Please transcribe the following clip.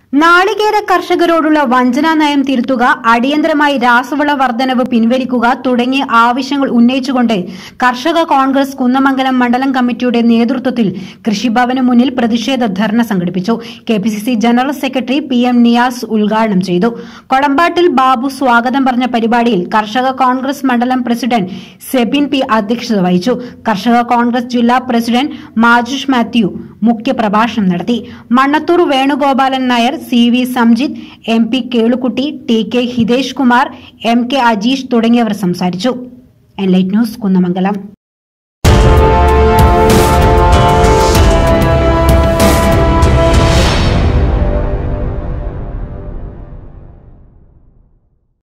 നാളികേര കർഷകരോടുള്ള വഞ്ചനാ നയം തിരുത്തുക അടിയന്തരമായി രാസവള വർധനവ് പിൻവലിക്കുക തുടങ്ങിയ ആവശ്യങ്ങൾ ഉന്നയിച്ചുകൊണ്ട് കർഷക കോൺഗ്രസ് കുന്നമംഗലം മണ്ഡലം കമ്മിറ്റിയുടെ നേതൃത്വത്തിൽ കൃഷിഭവന് മുന്നിൽ പ്രതിഷേധ ധർണ സംഘടിപ്പിച്ചു K P C C general secretary P M Niyas ഉദ്ഘാടനം ചെയ്തു കൊടമ്പാട്ടിൽ ബാബു സ്വാഗതം പറഞ്ഞ പരിപാടിയിൽ കർഷക കോൺഗ്രസ് മണ്ഡലം പ്രസിഡന്റ് സെബിൻ പി അധ്യക്ഷത വഹിച്ചു കർഷക കോൺഗ്രസ് ജില്ലാ പ്രസിഡന്റ് മാജുഷ് മാത്യു മുഖ്യപ്രഭാഷണം നടത്തി Mannathur Venugopalan Nair C V Samjith M P Kelukutty T K Hitesh Kumar M K Ajeesh തുടങ്ങിയവർ സംസാരിച്ചു എൻലൈറ്റ് ന്യൂസ് കുന്നമംഗലം